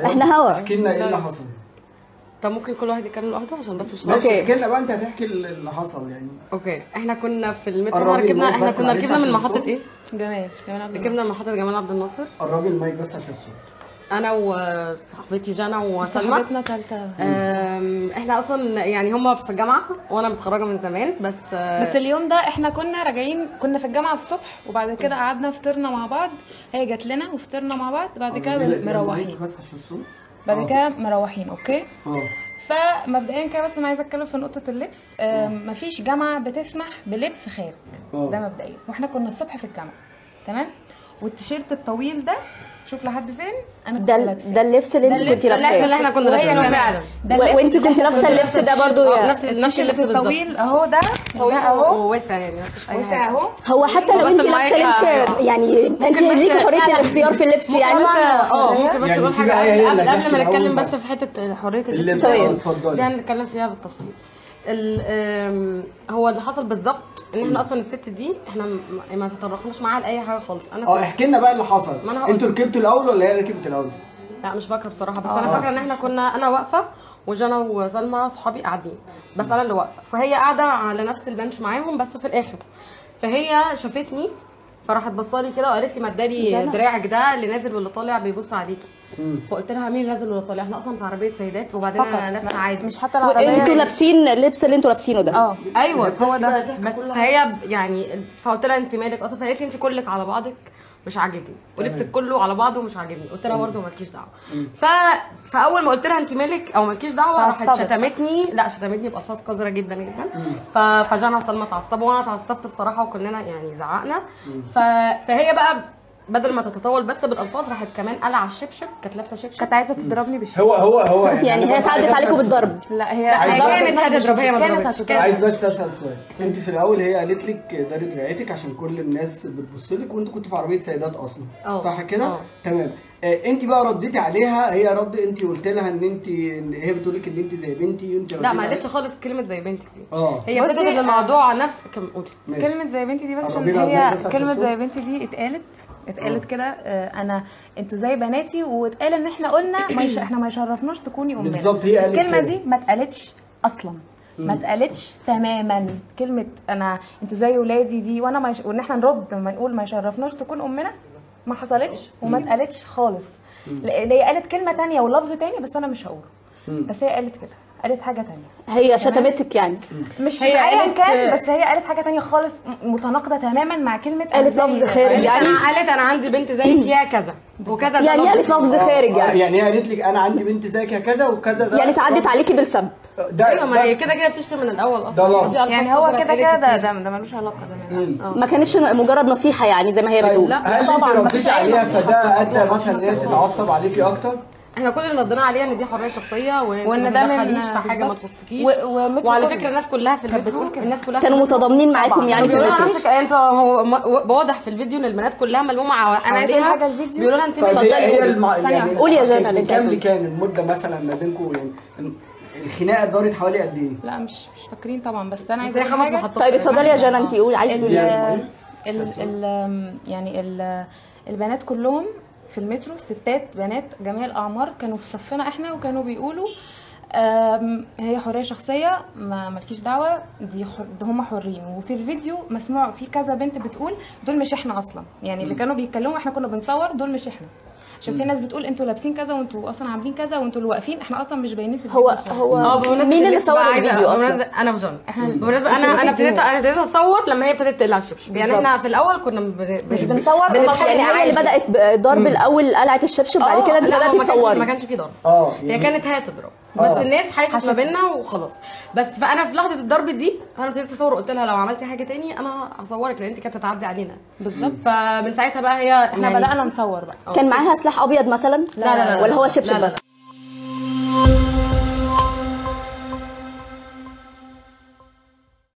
احنا هوا احكي لنا ايه اللي حصل طب ممكن كل واحد يتكلم لوحده عشان بس مش ماشي أوكي. احكي لنا بقى انت هتحكي اللي حصل يعني اوكي احنا كنا في المترو قربي ركبنا المايك احنا بس كنا معلش ركبنا من عشان محطه الصوت. ايه؟ جمال جمال عبد ركبنا من محطه جمال عبد الناصر قربي المايك بس عشان الصوت انا وصاحبتي جانا وسلمى صاحبتنا تالتة أم، احنا اصلا يعني هما في الجامعه وانا متخرجه من زمان بس بس اليوم ده احنا كنا راجعين كنا في الجامعه الصبح وبعد كده قعدنا فطرنا مع بعض هي جات لنا وفطرنا مع بعض بعد كده قربي المايك مروحين بس عشان الصوت بعد كده مروحين اوكي اه فمبدئيا كده بس انا عايزه اتكلم في نقطه اللبس آم، مفيش جامعه بتسمح بلبس خارج اه. ده مبدئيا واحنا كنا الصبح في الجامعه تمام والتيشيرت الطويل ده شوف لحد فين انا كنت ده لابساه ده اللبس اللي انت ده كنت اللبس اللبس اللي لابساه احنا كنا وهي لابسينه كمان. فعلا ده و- اللبس وانت اللي كنت احنا لابسه كنا اللبس ده برضو اه، يا نفس نفس اللبس التيشيرت بالظبط الطويل اهو ده طويل اهو ووسع يعني مفيش اي وسع حاجه اهو هو حتى لو بس انت المايك- لابسه لبس يعني انت بس- ليكي حريه لا، لا، الاختيار في اللبس يعني بس اه ممكن بس يعني نقول سيبي حاجه آية هي قبل اللي قبل هتحكي ما الأول نتكلم بقى. بس في حته حريه اللبس اللبس طيب. اتفضلي يعني نتكلم فيها بالتفصيل ال- آم، هو اللي حصل بالظبط ان احنا اصلا الست دي احنا م- ما تطرقناش معاها لاي حاجه خالص انا اه كنت- احكي لنا بقى اللي حصل ما أنا هقول. انتوا ركبتوا الاول ولا هي ركبت الاول؟ لا مش فاكره بصراحه بس انا فاكره ان احنا كنا انا واقفه وجانا وسلمى صحابي قاعدين بس انا اللي واقفه فهي قاعده على نفس البنش معاهم بس في الاخر فهي شافتني فراحت بصالي كده وقالت لي ما اداري دراعك ده اللي نازل واللي طالع بيبص عليكي فقلت لها مين اللي نازل واللي طالع احنا اصلا في عربيه سيدات وبعدين انا لابسه عادي مش حتى العربيه وانتوا لابسين اللبس اللي انتوا لابسينه ده اه ايوه هو ده بقى تحكي بس كل فهي ب- يعني فقلت لها انت مالك اصلا فقالت لي انت كلك على بعضك مش عاجبني ولبسك كله على بعضه مش عاجبني قلت لها برضه مالكيش دعوه ف... فاول ما قلت لها انت مالك او مالكيش دعوه راحت اتعصبت. شتمتني لا شتمتني بالفاظ قذره جدا جدا ف... فجانا وسلمى اتعصبوا وانا اتعصبت بصراحه وكلنا يعني زعقنا ف... فهي بقى بدل ما تتطاول بس بالالفاظ راحت كمان قلع الشبشب كانت لابسه شبشب كانت عايزه تضربني بالشبشب هو هو هو يعني أنا هي بس ساعدت عايز عليكم أسأل بالضرب لا هي عايز هي بس- كانت هتضرب هي ما كانت ضربتش هتضرب. كانت- عايز بس اسال سؤال انت في الاول هي قالت لك داري دراعتك عشان كل الناس بتبص لك وانت كنت في عربيه سيدات اصلا اه. صح كده اه. تمام آه، انت بقى رديتي عليها هي رد انت قلت لها ان انت إن هي بتقول لك ان انت زي بنتي وانت لا رديتي ما عليها. قالتش خالص كلمه زي بنتي دي اه هي بصي، بدات الموضوع نفس كم قولي ماشي. كلمة زي بنتي دي بس عشان قربي لها هي بس عشان كلمة الصوت. زي بنتي دي اتقالت اتقالت كده آه، انا انتوا زي بناتي واتقال ان احنا قلنا ما يش... احنا ما يشرفناش تكوني امنا بالظبط، هي قالت الكلمة كده. دي ما اتقالتش اصلا ما اتقالتش تماما كلمة انا انتوا زي ولادي دي وانا ما يش... وان احنا نرد لما نقول ما يشرفناش تكون امنا ما حصلتش وما اتقالتش خالص لان هي قالت كلمة تانية ولفظ تاني بس انا مش هقوله بس هي قالت كده قالت حاجة تانية هي شتمتك يعني مش هي هي ايا قالت- كان بس هي قالت حاجه تانية خالص م- متناقضه تماما مع كلمه قالت أنا زي- لفظ خارج قالت يعني انا قالت انا عندي بنت زيك يا كذا وكذا ده يعني لفظ. قالت لفظ خارج آه، يعني يعني هي قالت لك انا عندي بنت زيك يا كذا وكذا ده يعني اتعدت عليكي بالسب ده ايوه ما ده- هي كده كده بتشتم من الاول ده اصلا لفظ. في ألفاظ يعني هو قذرة كده اتقالت كده ده كتير. ده, ده ملوش علاقه ده ملوش ما كانتش مجرد نصيحه يعني زي ما هي بتقول لا هل طبعاً، انت مفيش رديتي أي عليها نصيحة فده في ادى الموضوع، مثلا ان مفيش هي نصيحة. تتعصب عليكي اكتر؟ احنا كل اللي ردينا عليها ان دي حريه شخصيه وانت وإن ما ده من- تدخليش في حاجه ما بالظبط. تخصكيش و- ومترو وعلى كله. فكره الناس كلها في المترو الناس كلها في كانوا المترو متضامنين معاكم طبعاً. يعني في بيقولوا لها المترو نفسك انت هو م- واضح في الفيديو ان البنات كلها ملمومه على أنا عايزة أقول حواليها. حاجة الفيديو. بيقولوا لها انت طيب مش اتفضلي هي هي قولي. الم... ثانية يعني واحدة. قولي يا جانا كام اللي انت كام عايزاه. كان المده مثلا ما بينكم يعني الخناقه دارت حوالي قد ايه؟ لا مش مش فاكرين طبعا بس انا بس عايزه هي اقول خمس حاجه محطات طيب اتفضلي يا جانا انت قولي عايزه ال تقولي ايه ال ال يعني ال البنات كلهم في المترو ستات بنات جميع الاعمار كانوا في صفنا احنا وكانوا بيقولوا آم، هي حريه شخصيه ما مالكيش دعوه دي حر ده هم حرين وفي الفيديو مسموع في كذا بنت بتقول دول مش احنا اصلا يعني اللي كانوا بيتكلموا احنا كنا بنصور دول مش احنا عشان في ناس بتقول انتوا لابسين كذا وانتوا اصلا عاملين كذا وانتوا اللي واقفين احنا اصلا مش باينين في الفيديو هو خالص. هو اه بمناسبة مين اللي اللبس صور بقى عايزة- الفيديو اصلا بمناسبة- انا وجانا بالمناسبة انا انا ابتديت انا ابتديت اصور لما هي ابتدت تقلع الشبشب يعني احنا في الاول كنا بن- مش بن- بنصور بنتخانق يعني هي اللي عادي. بدات بضرب الاول قلعت الشبشب بعد اه، كده انت لا، هو بداتي ما كانش- تصوري ما كانش في ضرب اه هي يعني كانت هتضرب بس اه. الناس حاشت ما بيننا وخلاص بس فانا في لحظه الضرب دي انا ابتديت اصور قلت لها لو عملتي حاجه تاني انا هصورك لان انت كانت بتعدي علينا بالظبط فمن ساعتها بقى هي احنا بدانا نصور بقى كان معاها سلاح ابيض مثلا لا لا لا ولا هو لا، شبشب لا لا بس